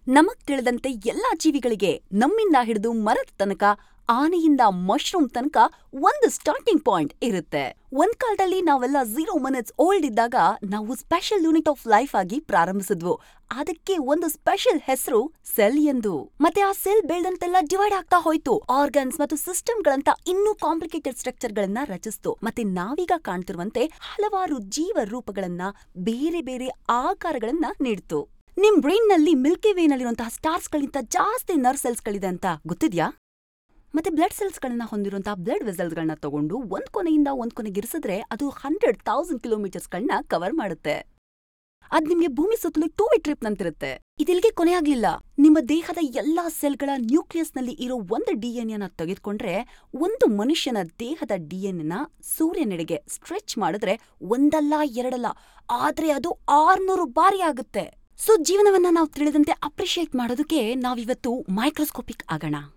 ನಮಗ್ ತಿಳಿದಂತೆ ಎಲ್ಲಾ ಜೀವಿಗಳಿಗೆ ನಮ್ಮಿಂದ ಹಿಡಿದು ಮರದ ತನಕ ಆನೆಯಿಂದ ಮಶ್ರೂಮ್ ತನಕ ಒಂದು ಸ್ಟಾರ್ಟಿಂಗ್ ಪಾಯಿಂಟ್ ಇರುತ್ತೆ ಒಂದ್ ಕಾಲದಲ್ಲಿ ನಾವೆಲ್ಲ ಝೀರೋ ಮಿನಿಟ್ಸ್ ಓಲ್ಡ್ ಇದ್ದಾಗ ನಾವು ಸ್ಪೆಷಲ್ ಯೂನಿಟ್ ಆಫ್ ಲೈಫ್ ಆಗಿ ಪ್ರಾರಂಭಿಸಿದ್ವು ಅದಕ್ಕೆ ಒಂದು ಸ್ಪೆಷಲ್ ಹೆಸರು ಸೆಲ್ ಎಂದು ಮತ್ತೆ ಆ ಸೆಲ್ ಬೆಳ್ದಂತೆಲ್ಲ ಡಿವೈಡ್ ಆಗ್ತಾ ಹೋಯ್ತು ಆರ್ಗನ್ಸ್ ಮತ್ತು ಸಿಸ್ಟಮ್ಗಳಂತ ಇನ್ನೂ ಕಾಂಪ್ಲಿಕೇಟೆಡ್ ಸ್ಟ್ರಕ್ಚರ್ ಗಳನ್ನ ರಚಿಸ್ತು ಮತ್ತೆ ನಾವೀಗ ಕಾಣ್ತಿರುವಂತೆ ಹಲವಾರು ಜೀವ ರೂಪಗಳನ್ನ ಬೇರೆ ಬೇರೆ ಆಕಾರಗಳನ್ನ ನೀಡ್ತು ನಿಮ್ ಬ್ರೈನ್ ನಲ್ಲಿ ಮಿಲ್ಕಿ ವೇನಲ್ಲಿರುವಂತಹ ಸ್ಟಾರ್ಸ್ ಗಳಿಂದ ಜಾಸ್ತಿ ನರ್ವ್ ಸೆಲ್ಸ್ ಗಳಿದೆ ಅಂತ ಗೊತ್ತಿದ್ಯಾ ಮತ್ತೆ ಬ್ಲಡ್ ಸೆಲ್ಸ್ ಗಳನ್ನ ಹೊಂದಿರುವಂತಹ ಬ್ಲಡ್ ವೆಸಲ್ಸ್ ಗಳನ್ನ ತಗೊಂಡು ಒಂದ್ ಕೊನೆಯಿಂದ ಒಂದ್ ಕೊನೆಗೆ ಇರಿಸಿದ್ರೆ ಅದು ಹಂಡ್ರೆಡ್ ತೌಸಂಡ್ ಕಿಲೋಮೀಟರ್ಸ್ ಗಳನ್ನ ಕವರ್ ಮಾಡುತ್ತೆ ಅದ್ ನಿಮ್ಗೆ ಭೂಮಿ ಸುತ್ತಲೂ ಟೂ ವೇ ಟ್ರಿಪ್ ನಂತಿರುತ್ತೆ ಇದಿಲ್ಗೆ ಕೊನೆ ಆಗ್ಲಿಲ್ಲ ನಿಮ್ಮ ದೇಹದ ಎಲ್ಲಾ ಸೆಲ್ಗಳ ನ್ಯೂಕ್ಲಿಯಸ್ ನಲ್ಲಿ ಇರೋ ಒಂದು ಡಿಎನ್ಎ ನ ತೆಗೆದುಕೊಂಡ್ರೆ ಒಂದು ಮನುಷ್ಯನ ದೇಹದ ಡಿಎನ್ಎ ನ ಸೂರ್ಯನೆಡೆಗೆ ಸ್ಟ್ರೆಚ್ ಮಾಡಿದ್ರೆ ಒಂದಲ್ಲ ಎರಡಲ್ಲ ಆದ್ರೆ ಅದು ಆರ್ನೂರು ಬಾರಿ ಆಗುತ್ತೆ ಸೊ ಜೀವನವನ್ನ ನಾವು ತಿಳಿದಂತೆ ಅಪ್ರಿಶಿಯೇಟ್ ಮಾಡೋದಕ್ಕೆ ನಾವಿವತ್ತು ಮೈಕ್ರೋಸ್ಕೋಪಿಕ್ ಆಗೋಣ